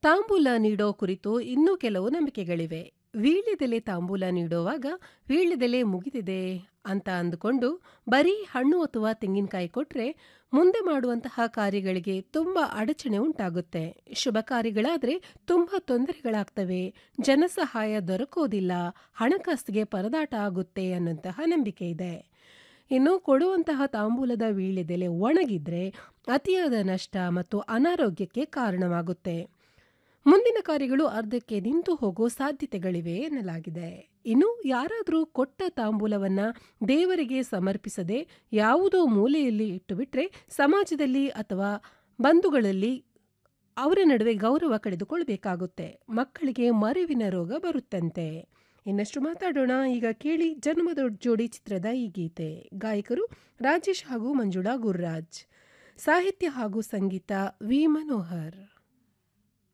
ತಾಂಬೂಲ ನೀಡೋ ಕುರಿತು ಇನ್ನೂ ಕೆಲವು ನಂಬಿಕೆಗಳಿವೆ ವೀಳ್ಯದೆಲೆ ತಾಂಬೂಲ ನೀಡುವಾಗ ವೀಳ್ಯದೆಲೆ ಮುಗಿದಿದೆ ಅಂತ ಅಂದುಕೊಂಡು ಬರೀ ಹಣ್ಣು ಅಥವಾ ತೆಂಗಿನಕಾಯಿ ಕೊಟ್ರೆ ಮುಂದೆ ಮಾಡುವಂತಹ ಕಾರ್ಯಗಳಿಗೆ ತುಂಬಾ ಅಡಚಣೆ ಉಂಟಾಗುತ್ತೆ ಶುಭ ಕಾರ್ಯಗಳಾದ್ರೆ ತುಂಬಾ ತೊಂದರೆಗಳಾಗ್ತವೆ ಜನಸಹಾಯ ದೊರಕೋದಿಲ್ಲ ಹಣಕಾಸಿಗೆ ಪರದಾಟ ಆಗುತ್ತೆ ಅನ್ನೋಂತಹ ನಂಬಿಕೆ ಇದೆ ಇನ್ನು ಕೊಡುವಂತಹ ತಾಂಬೂಲದ ವೀಳ್ಯದೆಲೆ ಒಣಗಿದ್ರೆ ಅತಿಯಾದ ನಷ್ಟ ಮತ್ತು ಅನಾರೋಗ್ಯಕ್ಕೆ ಕಾರಣವಾಗುತ್ತೆ ಮುಂದಿನ ಕಾರ್ಯಗಳು ಅರ್ಧಕ್ಕೆ ನಿಂತು ಹೋಗೋ ಸಾಧ್ಯತೆಗಳಿವೆ ಎನ್ನಲಾಗಿದೆ ಇನ್ನು ಯಾರಾದರೂ ಕೊಟ್ಟ ತಾಂಬೂಲವನ್ನ ದೇವರಿಗೆ ಸಮರ್ಪಿಸದೆ ಯಾವುದೋ ಮೂಲೆಯಲ್ಲಿ ಇಟ್ಟುಬಿಟ್ರೆ ಸಮಾಜದಲ್ಲಿ ಅಥವಾ ಬಂಧುಗಳಲ್ಲಿ ಅವರ ನಡುವೆ ಗೌರವ ಕಳೆದುಕೊಳ್ಬೇಕಾಗುತ್ತೆ ಮಕ್ಕಳಿಗೆ ಮರೆವಿನ ರೋಗ ಬರುತ್ತಂತೆ ಇನ್ನಷ್ಟು ಮಾತಾಡೋಣ ಈಗ ಕೇಳಿ ಜನ್ಮದ ಜೋಡಿ ಚಿತ್ರದ ಈ ಗೀತೆ ಗಾಯಕರು ರಾಜೇಶ್ ಹಾಗೂ ಮಂಜುಳಾ ಗುರ್ರಾಜ್ ಸಾಹಿತ್ಯ ಹಾಗೂ ಸಂಗೀತ ವಿ ಮನೋಹರ್